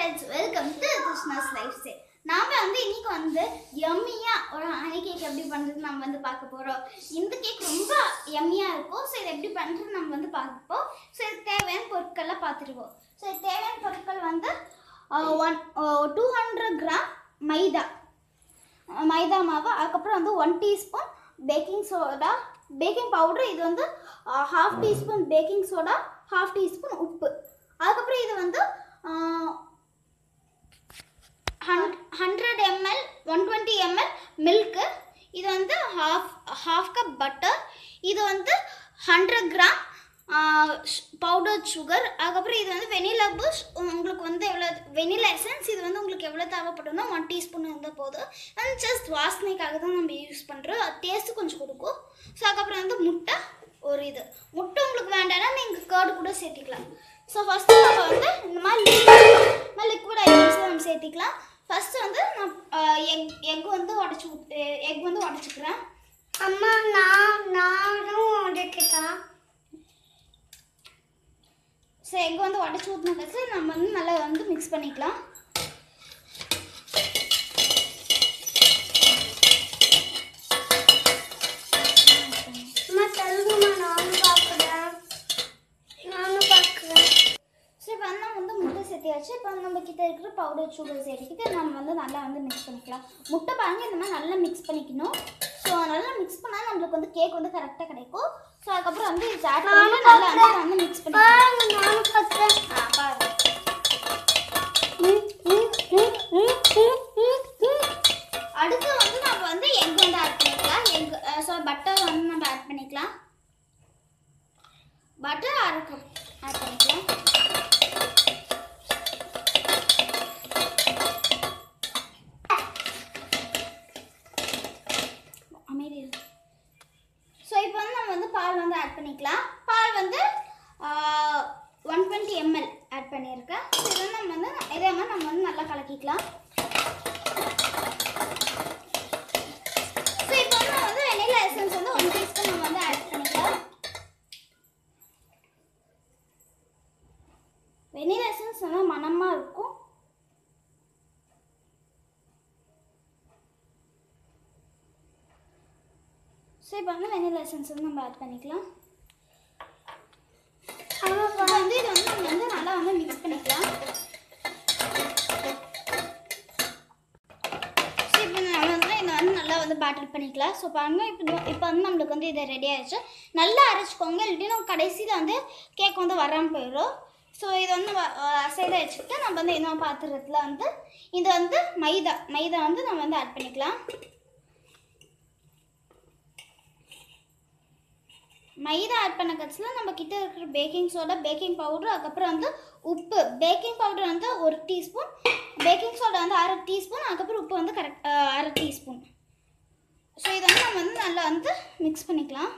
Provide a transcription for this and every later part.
Friends welcome to Krishna's lifestyle நாம வந்து இன்னைக்கு வந்து எம்மியா ஒரு ஹனி கேக் எப்படி பண்றது நம்ம வந்து பார்க்க போறோம் இந்த கேக் ரொம்ப எம்மியா இருக்கும் ஸோ இதை எப்படி பண்றது நம்ம வந்து பார்ப்போம் ஸோ இதுக்கு தேவையான பொருட்கள்லாம் பார்த்துருவோம் ஸோ இதுக்கு தேவையான பொருட்கள் வந்து one two hundred gram maida அஹ் மைதா மாவு அதுக்கப்புறம் வந்து one teaspoon baking soda baking powder இது வந்து half teaspoon baking soda half teaspoon உப்பு அதுக்கப்புறம் இது வந்து hundred ML one twenty ML milk இது வந்து ஹாஃப் ஹாஃப் கப் பட்டர் இது வந்து ஹண்ட்ரட் கிராம் பவுடர் சுகர் அதுக்கப்புறம் இது வந்து வெனிலா பூஸ் உங்களுக்கு வந்து எவ்வளோ வெனிலா எசன்ஸ் இது வந்து உங்களுக்கு எவ்வளோ தேவைப்படும்னா ஒன் டீஸ்பூன் இருந்தால் போதும் அது ஜஸ்ட் வாசனைக்காக தான் நம்ம யூஸ் பண்ணுறோம் அது டேஸ்ட்டு கொஞ்சம் கொடுக்கும் ஸோ அதுக்கப்புறம் வந்து முட்டை ஒரு இது முட்டை உங்களுக்கு வேண்டாம்னா நீங்கள் கேர்டு கூட சேர்த்திக்கலாம் ஸோ ஃபஸ்ட்டு நம்ம வந்து இந்த மாதிரி லிக்விட் ஐட்டம்ஸ் நம்ம சேர்த்திக்கலாம் ஃபஸ்ட்டு வந்து நான் எக் எக் வந்து உடச்சி எக் வந்து உடச்சிக்கிறேன் அம்மா நான் நானும் உடைக்கிட்டா ஸோ எக் வந்து உடச்சி ஊற்றின கழிச்சு நம்ம வந்து நல்லா வந்து மிக்ஸ் பண்ணிக்கலாம் அம்மா தருங்கம்மா நானும் பார்க்குறேன் நானும் பார்க்குறேன் ஸோ இப்போ வந்து நம்ம வந்து முட்டை சேர்த்தியாச்சு இப்போ வந்து நம்ம கிட்ட இருக்கிற பவுடர் சுகர் சேர்த்துக்கிட்டு நம்ம வந்து நல்லா வந்து மிக்ஸ் பண்ணிக்கலாம் முட்டை பாருங்க இந்த மாதிரி நல்லா மிக்ஸ் பண்ணிக்கணும் ஸோ நல்லா மிக்ஸ் பண்ணால் நம்மளுக்கு வந்து கேக் வந்து கரெக்டாக கிடைக்கும் ஸோ அதுக்கப்புறம் வந்து இது ஆட் பண்ணி நல்லா வந்து வந்து மிக்ஸ் பண்ணிக்கலாம் பாருங்க நானும் பார்க்குறேன் ஆ பாருங்க ம், ம், ம், ம், ம், ம், ம். அடுத்து வந்து நம்ம வந்து எக் வந்து ஆட் பண்ணிக்கலாம் எக் ஸோ பட்டர் வந்து நம்ம ஆட் பண்ணிக்கலாம் பட்டர் அரை கப் ஆட் பண்ணிக்கலாம் அமைதி ஸோ இப்போ வந்து நம்ம வந்து பால் வந்து ஆட் பண்ணிக்கலாம் பால் வந்து ஒன் டுவெண்ட்டி எம்எல் ஆட் பண்ணியிருக்கேன் ஸோ இதை நம்ம வந்து இதே மாதிரி நம்ம வந்து நல்லா கலக்கிக்கலாம் ஸோ இப்போ வந்து நம்ம வந்து வெனிலா எசன்ஸ் வந்து ஒன் டீஸ்பூன் நம்ம வந்து ஆட் பண்ணிக்கலாம் வெனிலா எசன்ஸ் நல்லா மணமாக இருக்கும் ஸோ இப்போ வந்து வெனிலா எசன்ஸ் வந்து நம்ம ஆட் பண்ணிக்கலாம் அம்மா இப்போ வந்து இது வந்து நம்ம வந்து நல்லா வந்து மிக்ஸ் பண்ணிக்கலாம் ஸோ இப்போ நம்ம வந்து இதை வந்து நல்லா வந்து பேட்டில் பண்ணிக்கலாம் ஸோ பாருங்க இப்போ இது- இப்போ வந்து நம்மளுக்கு வந்து இது ரெடி ஆயிடுச்சு நல்லா அரைச்சிக்கோங்க இல்லாட்டி நம்ம கடைசியில் வந்து கேக் வந்து வராமல் போயிடும் ஸோ இது வந்து சைடாக வச்சுக்கிட்டு நம்ம வந்து இன்னும் பாத்திரத்தில் வந்து இது வந்து மைதா மைதா வந்து நம்ம வந்து ஆட் பண்ணிக்கலாம் மைதா ஆட் பண்ண கட்சியில் நம்ம கிட்ட இருக்கிற பேக்கிங் சோடா பேக்கிங் பவுடர் அதுக்கப்புறம் வந்து உப்பு பேக்கிங் பவுடர் வந்து ஒரு டீஸ்பூன் பேக்கிங் சோடா வந்து அரை டீஸ்பூன் அதுக்கப்புறம் உப்பு வந்து கரெக்ட் அரை டீஸ்பூன் ஸோ இதை வந்து நம்ம வந்து நல்லா வந்து மிக்ஸ் பண்ணிக்கலாம்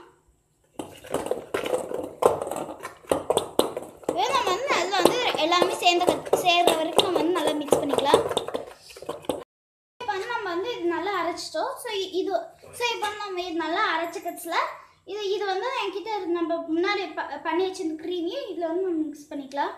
இதே நம்ம வந்து அதில் வந்து எல்லாமே சேர்ந்த கட்- சேர்ற வரைக்கும் நம்ம வந்து நல்லா மிக்ஸ் பண்ணிக்கலாம் இப்போ வந்து நம்ம வந்து இது நல்லா அரைச்சிட்டோம் ஸோ இது ஸோ இப்போ வந்து நம்ம இது நல்லா அரைச்ச கட்சில் இது இது வந்து என்கிட்ட இருக்கு. நம்ம முன்னாடி ப- பண்ணி வச்சிருந்த க்ரீமையும் இதில் வந்து நம்ம மிக்ஸ் பண்ணிக்கலாம்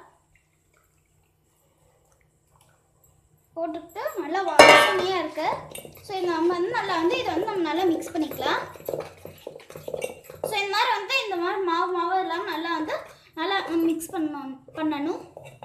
போட்டுக்கிட்டு நல்லா வாசனையாக இருக்கு ஸோ இது நம்ம வந்து நல்லா வந்து இதை வந்து நம்ம நல்லா மிக்ஸ் பண்ணிக்கலாம் ஸோ இந்த மாதிரி வந்து இந்த மாதிரி மாவு மாவு இல்லாமல் நல்லா வந்து நல்லா மிக்ஸ் பண்ணணும் பண்ணணும்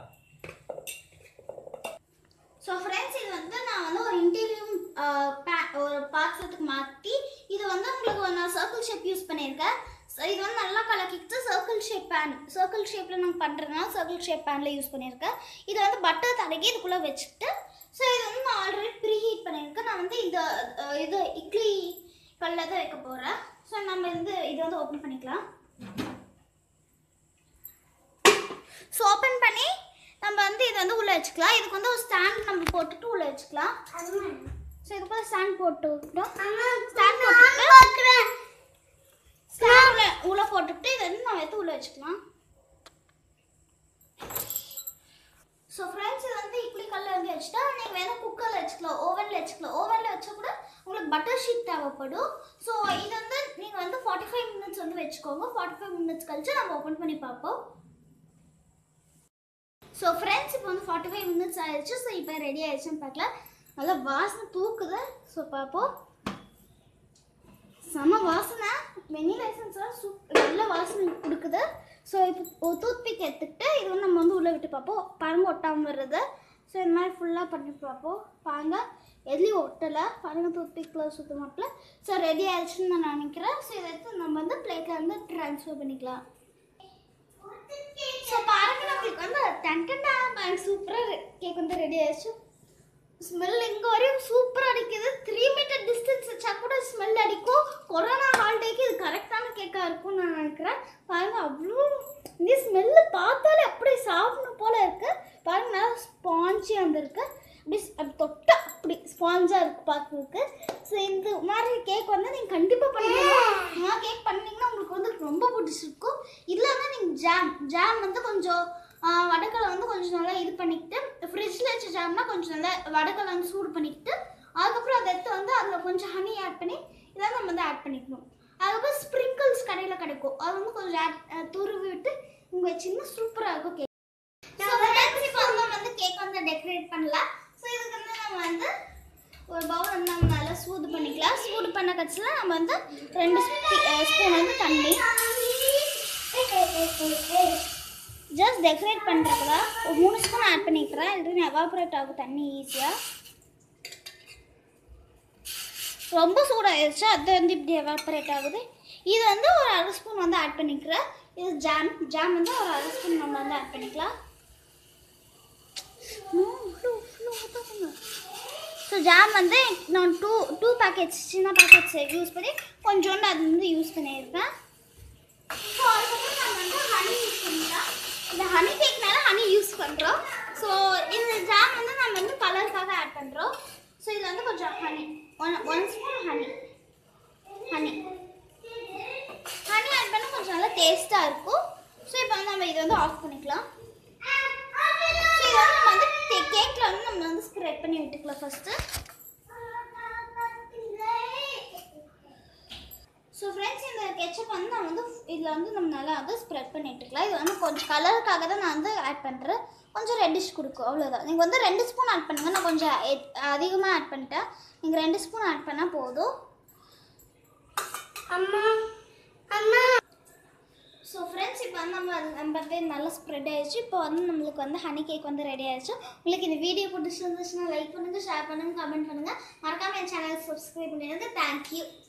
ஸோ ஃப்ரெண்ட்ஸ் இது வந்து நான் வந்து ஒரு இன்டீரியம் ஒரு பாத்திரத்துக்கு மாற்றி இது வந்து உங்களுக்கு ஒரு நான் சர்க்கிள் ஷேப் யூஸ் பண்ணியிருக்கேன் ஸோ இது வந்து நல்லா கலக்கிட்டு சர்க்கிள் ஷேப் பேன் சர்க்கிள் ஷேப்பில் நான் பண்ணுறதுனால சர்க்கிள் ஷேப் பேனில் யூஸ் பண்ணியிருக்கேன் இது வந்து பட்டர் தடகி இதுக்குள்ளே வச்சுட்டு ஸோ இது வந்து நான் ஆல்ரெடி ப்ரீ ஹீட் பண்ணியிருக்கேன் நான் வந்து இந்த அஹ், இது இட்லி கல்ல தான் வைக்க போகிறேன் ஸோ நம்ம வந்து இது வந்து ஓப்பன் பண்ணிக்கலாம் ஸோ ஓப்பன் பண்ணி நம்ம வந்து இதை வந்து உள்ளே வச்சுக்கலாம் இதுக்கு வந்து ஒரு ஸ்டாண்ட் நம்ம போட்டுட்டு உள்ளே வச்சுக்கலாம் ஸோ இதுக்குள்ள ஸ்டாண்ட் போட்டுக்கிட்டோம் ஸ்டாண்ட் போட்டுட்டு பார்க்குறேன் ஸ்டாண்ட் உள்ள போட்டுட்டு இதை வந்து நம்ம எடுத்து உள்ளே வச்சுக்கலாம் ஸோ ஃப்ரெண்ட்ஸ் இது வந்து இட்லி கல்ல வந்து வச்சுட்டா நீங்கள் வேணால் குக்கரில் வச்சுக்கலாம் ஓவனில் வச்சுக்கலாம் ஓவனில் வச்சா கூட உங்களுக்கு பட்டர் ஷீட் தேவைப்படும் ஸோ இது வந்து நீங்கள் வந்து ஃபார்ட்டி ஃபைவ் மினிட்ஸ் வந்து வச்சுக்கோங்க ஃபார்ட்டி ஃபைவ் மினிட்ஸ் கழிச்சு நம்ம ஓப்பன் பண்ணி பார்ப்போம் ஸோ ஃப்ரெண்ட்ஸ் இப்போ வந்து ஃபார்ட்டி ஃபைவ் மினிட்ஸ் ஆயிடுச்சு ஸோ இப்போ ரெடி ஆயிடுச்சுன்னு பார்க்கலாம் நல்லா வாசனை தூக்குது ஸோ பார்ப்போம் செம வாசனை வெனிலா எசன்ஸ்லாம் சூப் நல்ல வாசனை கொடுக்குது ஸோ இப்போ டூத் பிக் எடுத்துக்கிட்டு இது வந்து நம்ம வந்து உள்ளே விட்டு பார்ப்போம் பாருங்க ஒட்டாமல் வருது ஸோ இந்த மாதிரி ஃபுல்லாக பண்ணி பார்ப்போம் பாருங்க எதுலேயும் ஒட்டலை பாருங்க டூத் பிக்கில் சுத்த மாட்டில் ஸோ ரெடி ஆயிடுச்சுன்னு நான் நினைக்கிறேன் ஸோ இதை எடுத்து நம்ம வந்து பிளேட்டில் வந்து ட்ரான்ஸ்ஃபர் பண்ணிக்கலாம் ஸோ பாருங்க நம்மளுக்கு வந்து டன்டா பேங்க் சூப்பராக கேக் வந்து ரெடி ஆயிடுச்சு ஸ்மெல் இங்கே வரையும் சூப்பராக அடிக்குது த்ரீ மீட்டர் டிஸ்டன்ஸ் வச்சா கூட ஸ்மெல் அடிக்கும் கொரோனா ஹாலிடேக்கு இது கரெக்டான கேக்காக இருக்கும்னு நான் நினைக்கிறேன் பாருங்க அவ்வளோ இந்த ஸ்மெல்லு பார்த்தாலே அப்படியே சாப்பிடணும் போல இருக்கு பாருங்க நல்லா ஸ்பாஞ்சியாக வந்திருக்கு அப்படி ஸ்- அப்படி தொட்டா அப்படி ஸ்பாஞ்சாக இருக்கு பார்க்கறதுக்கு ஸோ இந்த மாதிரி கேக் வந்து நீங்கள் கண்டிப்பாக பண்ணுவீங்க கேக் பண்ணீங்கன்னா உங்களுக்கு வந்து ரொம்ப பிடிச்சிருக்கும் இதில் வந்து நீங்கள் ஜாம் ஜாம் வந்து கொஞ்சம் ஆஹ், வடக்கலை வந்து கொஞ்சம் நல்லா இது பண்ணிக்கிட்டு ஃப்ரிட்ஜில் வச்ச ஜாம்னா கொஞ்சம் நல்லா வடக்கலை வந்து சூடு பண்ணிக்கிட்டு அதுக்கப்புறம் அதை எடுத்து வந்து அதில் கொஞ்சம் ஹனி ஆட் பண்ணி இதெல்லாம் நம்ம வந்து ஆட் பண்ணிக்கணும் அதுக்கப்புறம் ஸ்ப்ரிங்கிள்ஸ் கடையில் கிடைக்கும் அது வந்து கொஞ்சம் ஆட் துருவி விட்டு உங்கள் சின்ன சூப்பராக இருக்கும் கேக் ஸோ ஃப்ரெண்ட்ஸ் இப்போ வந்து நம்ம வந்து கேக் வந்து டெக்கரேட் பண்ணலாம் ஸோ இதுக்கு வந்து நம்ம வந்து ஒரு பவுல் வந்து நம்ம நல்லா சூடு பண்ணிக்கலாம் சூடு பண்ண கட்சியில் நம்ம வந்து ரெண்டு ஸ்பூன் வந்து தண்ணி ஜஸ்ட் டெக்கரேட் பண்ணுறதுல ஒரு மூணு ஸ்பூன் ஆட் பண்ணிக்கிறேன் இல்லைன்னு எவாபரேட் ஆகும் தண்ணி ஈஸியாக ரொம்ப சூடாகிடுச்சு அது வந்து இப்படி எவாபரேட் ஆகுது இது வந்து ஒரு அரை ஸ்பூன் வந்து ஆட் பண்ணிக்கிறேன் இது ஜாம் ஜாம் வந்து ஒரு அரை ஸ்பூன் நம்ம வந்து ஆட் பண்ணிக்கலாம் ஸோ ஜாம் வந்து நான் டூ டூ பேக்கெட்ஸ் சின்ன பேக்கெட்ஸ் யூஸ் பண்ணி கொஞ்சோண்டு அது வந்து யூஸ் பண்ணியிருக்கேன் ஸோ அதுக்கப்புறம் நம்ம வந்து ஹனி யூஸ் பண்ணிக்கலாம் இந்த ஹனி கேக்னால ஹனி யூஸ் பண்ணுறோம் ஸோ இந்த ஜாம் வந்து நம்ம வந்து கலருக்காக ஆட் பண்ணுறோம் ஸோ இதில் வந்து கொஞ்சம் honey one one spoon honey honey honey add பண்ணால் கொஞ்சம் நல்லா டேஸ்ட்டாக இருக்கும் ஸோ இப்போ வந்து நம்ம இதை வந்து ஆஃப் பண்ணிக்கலாம் ஸோ இதை வந்து நம்ம வந்து கேக்கில் வந்து நம்ம வந்து ஸ்ப்ரெட் பண்ணி விட்டுக்கலாம் ஃபஸ்ட்டு ஸோ ஃப்ரெண்ட்ஸ் இந்த கெச்சப் வந்து நான் வந்து இதில் வந்து நம்ம நல்லா வந்து ஸ்ப்ரெட் பண்ணி விட்டுக்கலாம் இது வந்து கொஞ்சம் கலருக்காக தான் நான் வந்து ஆட் பண்ணுறேன் கொஞ்சம் ரெட்டிஷ் கொடுக்கும் அவ்வளோதான் நீங்கள் வந்து ரெண்டு ஸ்பூன் ஆட் பண்ணுங்கள் நான் கொஞ்சம் அதிகமாக ஆட் பண்ணிட்டேன் நீங்கள் ரெண்டு ஸ்பூன் ஆட் பண்ணால் போதும் அம்மா அம்மா ஸோ ஃப்ரெண்ட்ஸ் இப்போ வந்து நம்ம அது நம்ம வந்து நல்லா ஸ்ப்ரெட் ஆயிடுச்சு இப்போ வந்து நம்மளுக்கு வந்து ஹனி கேக் வந்து ரெடி ஆயிடுச்சு உங்களுக்கு இந்த வீடியோ பிடிச்சிருந்துச்சுன்னா லைக் பண்ணுங்கள் ஷேர் பண்ணுங்கள் கமெண்ட் பண்ணுங்கள் மறக்காம என் சேனல் சப்ஸ்கிரைப் பண்ணிடுங்க தேங்க்யூ